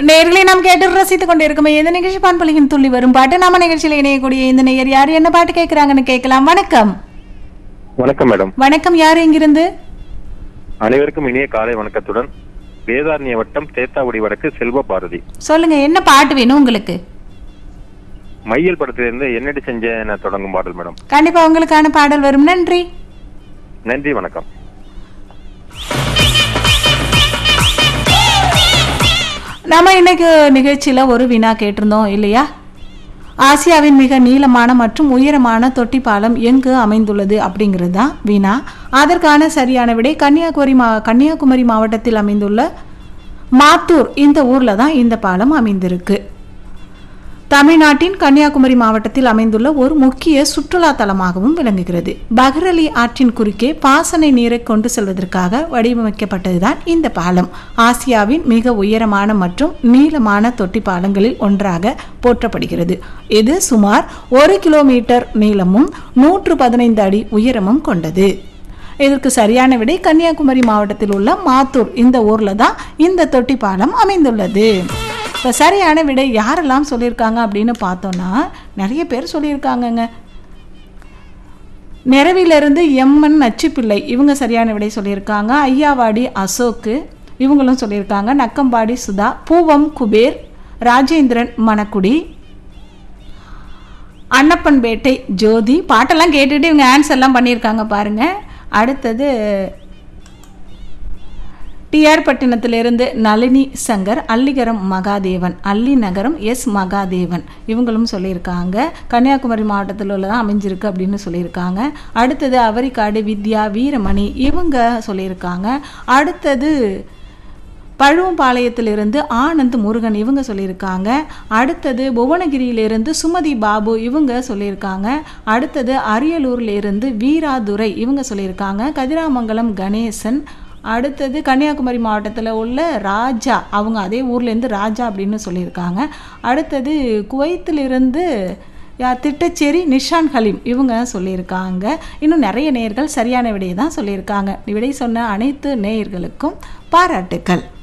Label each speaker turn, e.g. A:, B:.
A: நேர்களை நாம் கேட்டு ரசித்துக் கொண்டிருக்கும் இந்த நிகழ்ச்சி பான்பொலியின் துள்ளி வரும் பாட்டு நம்ம நிகழ்ச்சியில் இணையக்கூடிய இந்த நேயர் யார் என்ன பாட்டு கேட்கறாங்கன்னு கேட்கலாம் வணக்கம்
B: வணக்கம் மேடம்
A: வணக்கம் யார் எங்கிருந்து
B: அனைவருக்கும் இனிய காலை வணக்கத்துடன் வேதாரண்ய வட்டம் தேத்தாவுடி வடக்கு செல்வ பாரதி
A: சொல்லுங்க என்ன பாட்டு வேணும் உங்களுக்கு
B: மையல் படத்திலிருந்து என்னடி செஞ்ச என தொடங்கும் பாடல் மேடம்
A: கண்டிப்பா உங்களுக்கான பாடல் வரும் நன்றி
B: நன்றி வணக்கம்
A: நம்ம இன்னைக்கு நிகழ்ச்சியில் ஒரு வினா கேட்டிருந்தோம் இல்லையா ஆசியாவின் மிக நீளமான மற்றும் உயரமான தொட்டி பாலம் எங்கு அமைந்துள்ளது அப்படிங்கிறது தான் வினா அதற்கான சரியான விடை கன்னியாகுமரி மா கன்னியாகுமரி மாவட்டத்தில் அமைந்துள்ள மாத்தூர் இந்த ஊரில் தான் இந்த பாலம் அமைந்திருக்கு தமிழ்நாட்டின் கன்னியாகுமரி மாவட்டத்தில் அமைந்துள்ள ஒரு முக்கிய சுற்றுலா தலமாகவும் விளங்குகிறது பஹ்ரலி ஆற்றின் குறுக்கே பாசனை நீரை கொண்டு செல்வதற்காக வடிவமைக்கப்பட்டதுதான் இந்த பாலம் ஆசியாவின் மிக உயரமான மற்றும் நீளமான தொட்டி பாலங்களில் ஒன்றாக போற்றப்படுகிறது இது சுமார் ஒரு கிலோமீட்டர் நீளமும் நூற்று பதினைந்து அடி உயரமும் கொண்டது இதற்கு சரியான விடை கன்னியாகுமரி மாவட்டத்தில் உள்ள மாத்தூர் இந்த ஊரில் தான் இந்த தொட்டி பாலம் அமைந்துள்ளது இப்போ சரியான விடை யாரெல்லாம் சொல்லியிருக்காங்க அப்படின்னு பார்த்தோன்னா நிறைய பேர் சொல்லியிருக்காங்கங்க நிறவிலிருந்து எம்என் நச்சுப்பிள்ளை இவங்க சரியான விடை சொல்லியிருக்காங்க ஐயாவாடி அசோக்கு இவங்களும் சொல்லியிருக்காங்க நக்கம்பாடி சுதா பூவம் குபேர் ராஜேந்திரன் மணக்குடி அன்னப்பன்பேட்டை ஜோதி பாட்டெல்லாம் கேட்டுட்டு இவங்க ஆன்சர்லாம் பண்ணியிருக்காங்க பாருங்க அடுத்தது டிஆர் பட்டினத்திலிருந்து நளினி சங்கர் அல்லிகரம் மகாதேவன் அல்லி நகரம் எஸ் மகாதேவன் இவங்களும் சொல்லியிருக்காங்க கன்னியாகுமரி மாவட்டத்தில் உள்ளதான் அமைஞ்சிருக்கு அப்படின்னு சொல்லியிருக்காங்க அடுத்தது அவரிக்காடு வித்யா வீரமணி இவங்க சொல்லியிருக்காங்க அடுத்தது பழுவம்பாளையத்திலிருந்து ஆனந்த் முருகன் இவங்க சொல்லியிருக்காங்க அடுத்தது புவனகிரியிலிருந்து சுமதி பாபு இவங்க சொல்லியிருக்காங்க அடுத்தது அரியலூர்லேருந்து வீராதுரை இவங்க சொல்லியிருக்காங்க கதிராமங்கலம் கணேசன் அடுத்தது கன்னியாகுமரி மாவட்டத்தில் உள்ள ராஜா அவங்க அதே ஊர்லேருந்து ராஜா அப்படின்னு சொல்லியிருக்காங்க அடுத்தது குவைத்திலிருந்து யா திட்டச்சேரி நிஷான் ஹலீம் இவங்க சொல்லியிருக்காங்க இன்னும் நிறைய நேயர்கள் சரியான விடையை தான் சொல்லியிருக்காங்க விடை சொன்ன அனைத்து நேயர்களுக்கும் பாராட்டுக்கள்